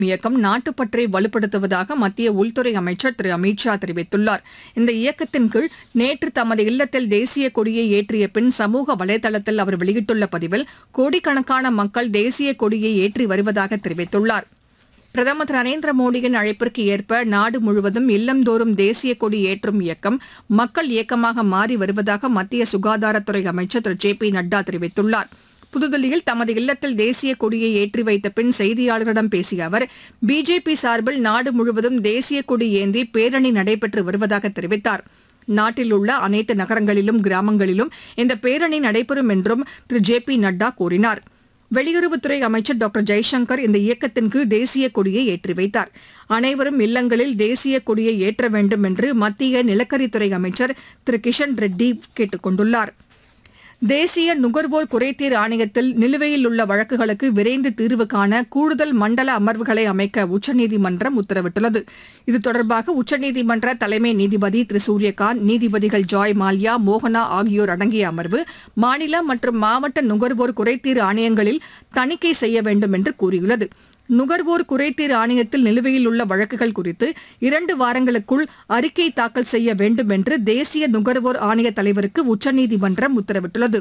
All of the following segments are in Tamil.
இயக்கம் நாட்டுப்பற்றை வலுப்படுத்துவதாக மத்திய உள்துறை அமைச்சர் திரு அமித் ஷா தெரிவித்துள்ளார் இந்த இயக்கத்தின் கீழ் நேற்று தமது இல்லத்தில் தேசிய கொடியை ஏற்றிய பின் சமூக வலைதளத்தில் அவர் வெளியிட்டுள்ள பதிவில் கோடிக்கணக்கான மக்கள் தேசிய கொடியை ஏற்றி வருவதாக தெரிவித்துள்ளார் பிரதமர் திரு நரேந்திர மோடியின் அழைப்பிற்கு ஏற்ப நாடு முழுவதும் இல்லந்தோறும் தேசிய கொடி ஏற்றும் இயக்கம் மக்கள் இயக்கமாக மாறி வருவதாக மத்திய சுகாதாரத்துறை அமைச்சர் திரு ஜே பி நட்டா தெரிவித்துள்ளார் புதுதில்லியில் தமது இல்லத்தில் தேசிய கொடியை ஏற்றி வைத்த பின் செய்தியாளர்களிடம் பேசிய அவர் பிஜேபி சார்பில் நாடு முழுவதும் தேசிய கொடி ஏந்தி பேரணி நடைபெற்று வருவதாக தெரிவித்தார் நாட்டில் உள்ள அனைத்து நகரங்களிலும் கிராமங்களிலும் இந்த பேரணி நடைபெறும் என்றும் திரு ஜே பி நட்டா கூறினார் வெளியுறவுத்துறை அமைச்சர் டாக்டர் ஜெய்சங்கர் இந்த இயக்கத்தின் கீழ் தேசிய கொடியை ஏற்றி வைத்தார் அனைவரும் இல்லங்களில் தேசிய கொடியை ஏற்ற வேண்டும் என்று மத்திய நிலக்கரித்துறை அமைச்சர் திரு கிஷன் ரெட்டி கேட்டுக் கொண்டுள்ளார் தேசிய நுகர்வோர் குறைதீர் ஆணையத்தில் நிலுவையில் உள்ள வழக்குகளுக்கு விரைந்து தீர்வு காண கூடுதல் மண்டல அமர்வுகளை அமைக்க உச்சநீதிமன்றம் உத்தரவிட்டுள்ளது இது தொடர்பாக உச்சநீதிமன்ற தலைமை நீதிபதி திரு சூரியகாந்த் நீதிபதிகள் ஜாய் மால்யா மோகனா ஆகியோர் அடங்கிய அமர்வு மாநில மற்றும் மாவட்ட நுகர்வோர் குறைதீர் ஆணையங்களில் தணிக்கை செய்ய வேண்டும் என்று கூறியுள்ளது நுகர்வோர் குறைதீர் ஆணையத்தில் நிலுவையில் உள்ள வழக்குகள் குறித்து இரண்டு வாரங்களுக்குள் அறிக்கை தாக்கல் செய்ய வேண்டும் என்று தேசிய நுகர்வோர் ஆணைய தலைவருக்கு உச்சநீதிமன்றம் உத்தரவிட்டுள்ளது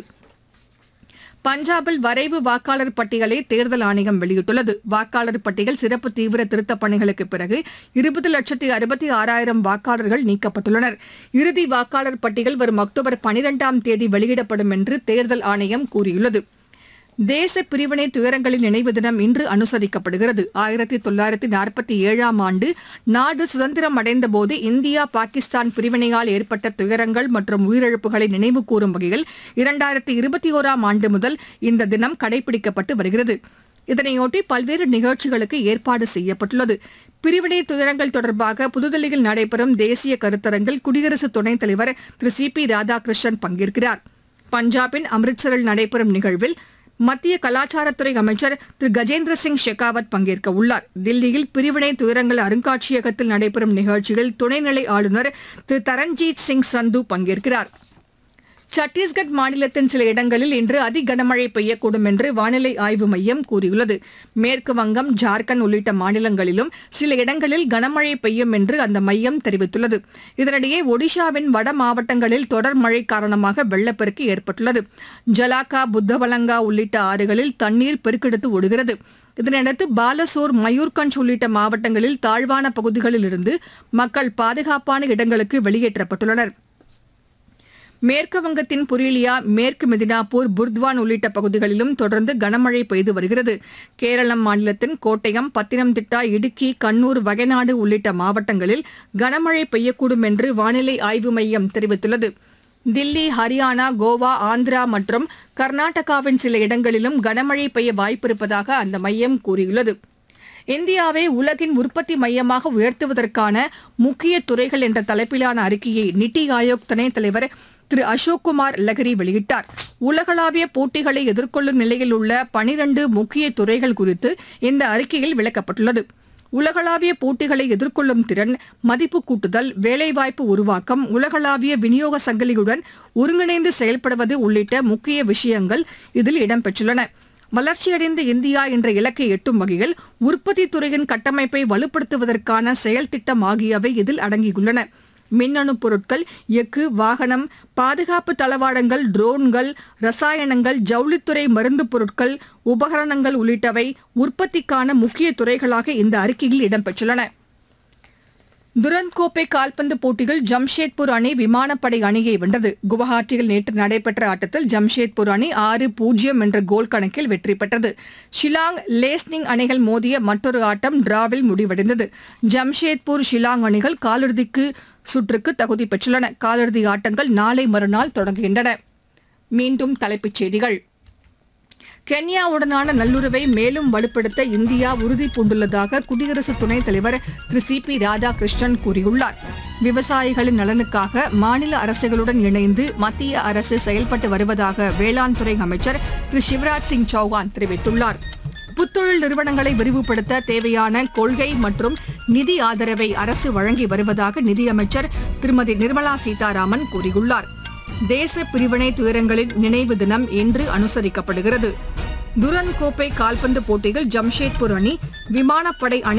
பஞ்சாபில் வரைவு வாக்காளர் பட்டியலை தேர்தல் ஆணையம் வெளியிட்டுள்ளது வாக்காளர் பட்டியல் சிறப்பு தீவிர திருத்தப் பணிகளுக்கு பிறகு இருபது லட்சத்தி அறுபத்தி ஆறாயிரம் வாக்காளர்கள் நீக்கப்பட்டுள்ளனர் இறுதி வாக்காளர் பட்டியல் வரும் அக்டோபர் பனிரெண்டாம் தேதி வெளியிடப்படும் என்று தேர்தல் ஆணையம் கூறியுள்ளது தேச பிரிவினை துயரங்களின் நினைவு தினம் இன்று அனுசரிக்கப்படுகிறது ஆயிரத்தி தொள்ளாயிரத்தி நாற்பத்தி ஏழாம் ஆண்டு நாடு சுதந்திரம் அடைந்தபோது இந்தியா பாகிஸ்தான் பிரிவினையால் ஏற்பட்ட துயரங்கள் மற்றும் உயிரிழப்புகளை நினைவு கூறும் வகையில் இரண்டாயிரத்தி இருபத்தி ஓராம் ஆண்டு முதல் இந்த தினம் கடைபிடிக்கப்பட்டு வருகிறது இதனையொட்டி பல்வேறு நிகழ்ச்சிகளுக்கு ஏற்பாடு செய்யப்பட்டுள்ளது பிரிவினை துயரங்கள் தொடர்பாக புதுதில்லியில் நடைபெறும் தேசிய கருத்தரங்கில் குடியரசு துணைத் தலைவர் திரு சி பி ராதாகிருஷ்ணன் பங்கேற்கிறார் பஞ்சாபின் அம்ரிட்சரில் நடைபெறும் நிகழ்வில் மத்திய கலாச்சாரத்துறை அமைச்சர் திரு கஜேந்திர சிங் ஷெகாவத் பங்கேற்க உள்ளார் தில்லியில் பிரிவினை துயரங்கள் அருங்காட்சியகத்தில் நடைபெறும் நிகழ்ச்சியில் துணைநிலை ஆளுநர் திரு தரண்ஜீத் சிங் சந்து பங்கேற்கிறார் சத்தீஸ்கட் மாநிலத்தின் சில இடங்களில் இன்று அதி கனமழை பெய்யக்கூடும் என்று வானிலை ஆய்வு மையம் கூறியுள்ளது மேற்கு வங்கம் ஜார்க்கண்ட் உள்ளிட்ட மாநிலங்களிலும் சில இடங்களில் கனமழை பெய்யும் என்று அந்த மையம் தெரிவித்துள்ளது இதனிடையே ஒடிஷாவின் வட மாவட்டங்களில் தொடர் மழை காரணமாக வெள்ளப்பெருக்கு ஏற்பட்டுள்ளது ஜலாக்கா புத்தவலங்கா உள்ளிட்ட ஆறுகளில் தண்ணீர் பெருக்கெடுத்து ஓடுகிறது இதனையடுத்து பாலசோர் மயூர்கஞ்ச் உள்ளிட்ட மாவட்டங்களில் தாழ்வான பகுதிகளில் இருந்து மக்கள் பாதுகாப்பான இடங்களுக்கு வெளியேற்றப்பட்டுள்ளனர் மேற்கு வங்கத்தின் புரீலியா மேற்கு மெதினாப்பூர் புர்த்வான் உள்ளிட்ட பகுதிகளிலும் தொடர்ந்து கனமழை பெய்து வருகிறது கேரளம் மாநிலத்தின் கோட்டயம் பத்தினம்திட்டா இடுக்கி கண்ணூர் வயநாடு உள்ளிட்ட மாவட்டங்களில் கனமழை பெய்யக்கூடும் என்று வானிலை ஆய்வு மையம் தெரிவித்துள்ளது தில்லி ஹரியானா கோவா ஆந்திரா மற்றும் கர்நாடகாவின் சில இடங்களிலும் கனமழை பெய்ய வாய்ப்பிருப்பதாக அந்த மையம் கூறியுள்ளது இந்தியாவை உலகின் உற்பத்தி மையமாக உயர்த்துவதற்கான முக்கிய துறைகள் என்ற தலைப்பிலான அறிக்கையை நித்தி ஆயோக் துணைத் தலைவர் திரு அசோக் குமார் லகரி வெளியிட்டார் உலகளாவிய போட்டிகளை எதிர்கொள்ளும் நிலையில் உள்ள பனிரண்டு முக்கிய துறைகள் குறித்து இந்த அறிக்கையில் விளக்கப்பட்டுள்ளது உலகளாவிய போட்டிகளை எதிர்கொள்ளும் திறன் மதிப்பு கூட்டுதல் வேலைவாய்ப்பு உருவாக்கம் உலகளாவிய விநியோக சங்கிலியுடன் ஒருங்கிணைந்து செயல்படுவது உள்ளிட்ட முக்கிய விஷயங்கள் இதில் இடம்பெற்றுள்ளன வளர்ச்சியடைந்த இந்தியா என்ற இலக்கை எட்டும் வகையில் உற்பத்தி துறையின் கட்டமைப்பை வலுப்படுத்துவதற்கான செயல் திட்டம் ஆகியவை இதில் அடங்கியுள்ளன மின்னணு பொருட்கள் எஃகு வாகனம் பாதுகாப்பு தளவாடங்கள் ட்ரோன்கள் ரசாயனங்கள் ஜவுளித்துறை மருந்து பொருட்கள் உபகரணங்கள் உள்ளிட்டவை உற்பத்திக்கான முக்கிய துறைகளாக இந்த அறிக்கையில் இடம்பெற்றுள்ளன துரந்த் கோப்பை கால்பந்து போட்டியில் ஜம்ஷேத்பூர் அணி விமானப்படை அணியை வென்றது குவஹாட்டியில் நேற்று நடைபெற்ற ஆட்டத்தில் ஜம்ஷேத்பூர் அணி ஆறு பூஜ்ஜியம் என்ற கோல் கணக்கில் வெற்றி பெற்றது ஷிலாங் லேஸ்னிங் அணிகள் மோதிய மற்றொரு ஆட்டம் டிராவில் முடிவடைந்தது ஜம்ஷேத்பூர் ஷிலாங் அணிகள் காலிறுதிக்கு சுற்றுக்கு தகுதி பெற்றுள்ளன காலிறுதி ஆட்டங்கள் நாளை மறுநாள் தொடங்குகின்றன மீண்டும் தலைப்புச் செய்திகள் கென்யாவுடனான நல்லுறவை மேலும் வலுப்படுத்த இந்தியா உறுதி பூண்டுள்ளதாக குடியரசு துணைத் தலைவர் திரு சி பி ராதாகிருஷ்ணன் கூறியுள்ளார் விவசாயிகளின் நலனுக்காக மாநில அரசுகளுடன் இணைந்து மத்திய அரசு செயல்பட்டு வருவதாக வேளாண் துறை அமைச்சர் திரு சிவராஜ் சிங் சௌகான் தெரிவித்துள்ளார் புத்தொழில் நிறுவனங்களை விரிவுபடுத்த தேவையான கொள்கை மற்றும் நிதி ஆதரவை அரசு வழங்கி வருவதாக நிதியமைச்சர் திருமதி நிர்மலா சீதாராமன் கூறியுள்ளார் தேச பிரிவினை துயரங்களின் நினைவு தினம் இன்று அனுசரிக்கப்படுகிறது துரந்த் கோப்பை கால்பந்து போட்டியில் ஜம்ஷேத்பூர் அணி விமானப்படை அணி